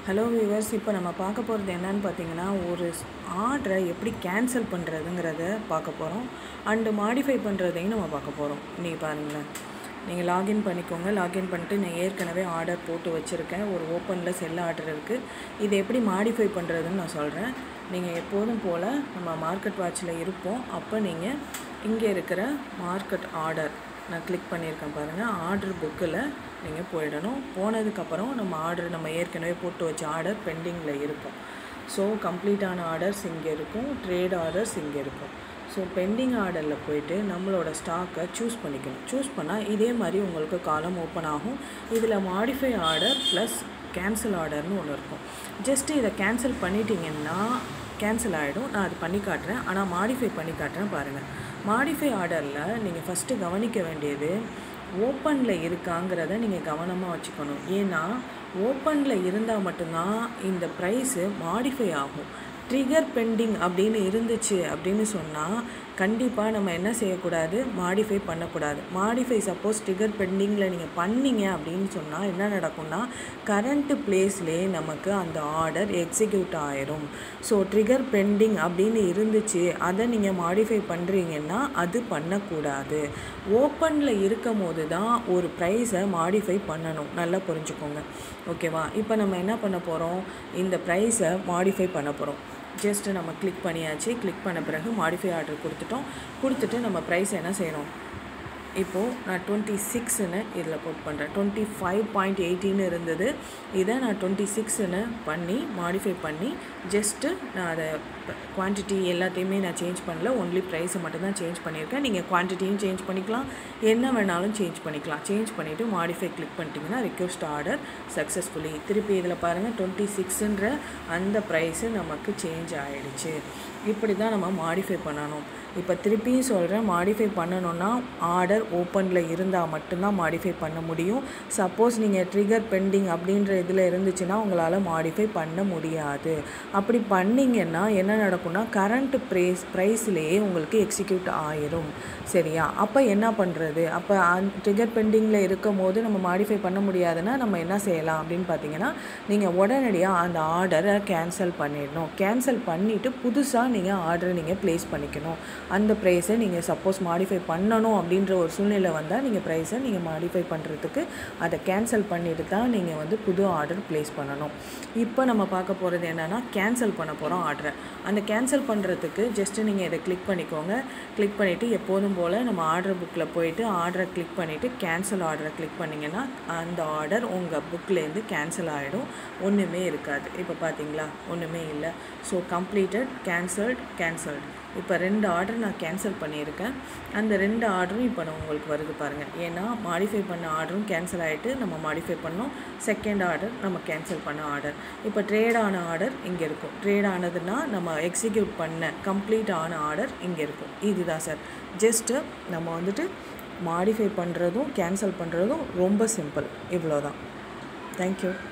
hello viewers இப்போ நம்ம பார்க்க போகிறது என்னன்னு பார்த்தீங்கன்னா ஒரு ஆர்டரை எப்படி கேன்சல் பண்ணுறதுங்கிறத பார்க்க போகிறோம் அண்டு மாடிஃபை பண்ணுறதையும் நம்ம பார்க்க போகிறோம் இன்றைக்கி பாருங்களேன் நீங்கள் லாகின் பண்ணிக்கோங்க லாகின் பண்ணிட்டு நான் ஏற்கனவே ஆர்டர் போட்டு வச்சுருக்கேன் ஒரு ஓப்பனில் செல் ஆர்டர் இருக்குது இதை எப்படி மாடிஃபை பண்ணுறதுன்னு நான் சொல்கிறேன் நீங்கள் எப்போதும் போல் நம்ம மார்க்கெட் வாட்சில் இருப்போம் அப்போ நீங்கள் இங்கே இருக்கிற மார்க்கெட் ஆர்டர் நான் கிளிக் பண்ணியிருக்கேன் பாருங்கள் ஆர்டர் புக்கில் நீங்கள் போயிடணும் போனதுக்கப்புறம் நம்ம ஆர்டர் நம்ம ஏற்கனவே போட்டு வச்ச ஆர்டர் பெண்டிங்கில் இருக்கும் ஸோ கம்ப்ளீட்டான ஆர்டர்ஸ் இங்கே இருக்கும் ட்ரேட் ஆர்டர்ஸ் இங்கே இருக்கும் ஸோ பெண்டிங் ஆர்டரில் போயிட்டு நம்மளோட ஸ்டாக்கை சூஸ் பண்ணிக்கணும் சூஸ் பண்ணால் இதே மாதிரி உங்களுக்கு காலம் ஓப்பன் ஆகும் இதில் மாடிஃபை ஆர்டர் ப்ளஸ் கேன்சல் ஆர்டர்னு ஒன்று இருக்கும் ஜஸ்ட்டு இதை கேன்சல் பண்ணிட்டீங்கன்னா கேன்சல் ஆகிடும் நான் அது பண்ணி காட்டுறேன் ஆனால் மாடிஃபை பண்ணி காட்டுறேன் பாருங்கள் மாடிஃபை ஆர்டரில் நீங்கள் ஃபஸ்ட்டு கவனிக்க வேண்டியது ஓப்பனில் இருக்காங்கிறத நீங்கள் கவனமாக வச்சுக்கணும் ஏன்னா ஓப்பனில் இருந்தால் மட்டும்தான் இந்த ப்ரைஸு மாடிஃபை ஆகும் ட்ரிகர் பெண்டிங் அப்படின்னு இருந்துச்சு அப்படின்னு சொன்னால் கண்டிப்பாக நம்ம என்ன செய்யக்கூடாது மாடிஃபை பண்ணக்கூடாது மாடிஃபை சப்போஸ் ட்ரிகர் பெண்டிங்கில் நீங்கள் பண்ணீங்க அப்படின்னு சொன்னால் என்ன நடக்கும்னா கரண்ட்டு பிளேஸ்லேயே நமக்கு அந்த ஆர்டர் எக்ஸிக்யூட் ஆயிரும் ஸோ ட்ரிகர் பெண்டிங் அப்படின்னு இருந்துச்சு அதை நீங்கள் மாடிஃபை பண்ணுறீங்கன்னா அது பண்ணக்கூடாது ஓப்பனில் இருக்கும் போது தான் ஒரு ப்ரைஸை மாடிஃபை பண்ணணும் நல்லா புரிஞ்சுக்கோங்க ஓகேவா இப்போ நம்ம என்ன பண்ண போகிறோம் இந்த ப்ரைஸை மாடிஃபை பண்ண போகிறோம் ஜஸ்ட்டு நம்ம கிளிக் பண்ணியாச்சு கிளிக் பண்ண பிறகு மாடிஃபை ஆர்டர் கொடுத்துட்டோம் கொடுத்துட்டு நம்ம ப்ரைஸ் என்ன செய்கிறோம் இப்போது நான் டுவெண்ட்டி சிக்ஸ்னு இதில் போட் பண்ணுறேன் டுவெண்ட்டி ஃபைவ் பாயிண்ட் எயிட்டின்னு இருந்தது இதை நான் டுவெண்ட்டி சிக்ஸ்னு பண்ணி மாடிஃபை பண்ணி ஜஸ்ட்டு நான் அதை குவான்டிட்டி எல்லாத்தையுமே நான் சேஞ்ச் பண்ணல ஒன்லி ப்ரைஸை மட்டும்தான் சேஞ்ச் பண்ணியிருக்கேன் நீங்கள் குவான்டிட்டியும் சேஞ்ச் பண்ணிக்கலாம் என்ன வேணாலும் சேஞ்ச் பண்ணிக்கலாம் சேஞ்ச் பண்ணிவிட்டு மாடிஃபை கிளிக் பண்ணிட்டீங்கன்னா ரிக்வஸ்ட் ஆர்டர் சக்ஸஸ்ஃபுல்லி திருப்பி இதில் பாருங்கள் டுவெண்ட்டி சிக்ஸுன்ற அந்த ப்ரைஸு நமக்கு சேஞ்ச் ஆகிடுச்சு இப்படி தான் நம்ம மாடிஃபை பண்ணணும் இப்போ திருப்பியும் சொல்கிறேன் மாடிஃபை பண்ணணுன்னா ஆர்டர் ஓப்பனில் இருந்தால் மட்டும்தான் மாடிஃபை பண்ண முடியும் சப்போஸ் நீங்கள் ட்ரிகர் பெண்டிங் அப்படின்ற இதில் இருந்துச்சுன்னா உங்களால் மாடிஃபை பண்ண முடியாது அப்படி பண்ணிங்கன்னா என்ன நடக்கும்னா கரண்ட் ப்ரைஸ் ப்ரைஸ்லேயே உங்களுக்கு எக்ஸிக்யூட் ஆயிரும் சரியா அப்போ என்ன பண்ணுறது அப்போ அந் ட்ரிகர் பெண்டிங்கில் இருக்கும் போது நம்ம மாடிஃபை பண்ண முடியாதுன்னா நம்ம என்ன செய்யலாம் அப்படின்னு பார்த்தீங்கன்னா நீங்கள் உடனடியாக அந்த ஆர்டரை கேன்சல் பண்ணிடணும் கேன்சல் பண்ணிவிட்டு புதுசாக நீங்கள் ஆர்டரை நீங்கள் ப்ளேஸ் பண்ணிக்கணும் அந்த ப்ரைஸை நீங்கள் சப்போஸ் மாடிஃபை பண்ணணும் அப்படின்ற ஒரு சூழ்நிலை வந்தால் நீங்கள் ப்ரைஸை நீங்கள் மாடிஃபை பண்ணுறதுக்கு அதை கேன்சல் பண்ணிட்டு தான் நீங்கள் வந்து புது ஆர்டர் ப்ளேஸ் பண்ணணும் இப்போ நம்ம பார்க்க போகிறது என்னென்னா கேன்சல் பண்ண போகிறோம் ஆர்டரை அந்த கேன்சல் பண்ணுறதுக்கு ஜஸ்ட்டு நீங்கள் இதை கிளிக் பண்ணிக்கோங்க கிளிக் பண்ணிவிட்டு எப்போதும் போல் நம்ம ஆர்டர் புக்கில் போயிட்டு ஆர்டரை கிளிக் பண்ணிவிட்டு கேன்சல் ஆர்டரை கிளிக் பண்ணிங்கன்னா அந்த ஆர்டர் உங்கள் புக்லேருந்து கேன்சல் ஆகிடும் ஒன்றுமே இருக்காது இப்போ பார்த்தீங்களா ஒன்றுமே இல்லை ஸோ கம்ப்ளீட்டட் கேன்சல்ட் கேன்சல்ட் இப்போ ரெண்டு ஆர்டர் நான் கேன்சல் பண்ணியிருக்கேன் அந்த ரெண்டு ஆர்டரும் இப்போ நான் உங்களுக்கு வருது பாருங்கள் ஏன்னா மாடிஃபை பண்ண ஆர்டரும் கேன்சல் ஆகிட்டு நம்ம மாடிஃபை பண்ணோம் செகண்ட் ஆர்டர் நம்ம கேன்சல் பண்ண ஆர்டர் இப்போ ட்ரேட் ஆன ஆர்டர் இங்கே இருக்கும் ட்ரேட் ஆனதுன்னா நம்ம எக்ஸிக்யூட் பண்ண கம்ப்ளீட் ஆன ஆர்டர் இங்கே இருக்கும் இதுதான் சார் ஜஸ்ட்டு நம்ம வந்துட்டு மாடிஃபை பண்ணுறதும் கேன்சல் பண்ணுறதும் ரொம்ப சிம்பிள் இவ்வளோ தான் தேங்க்யூ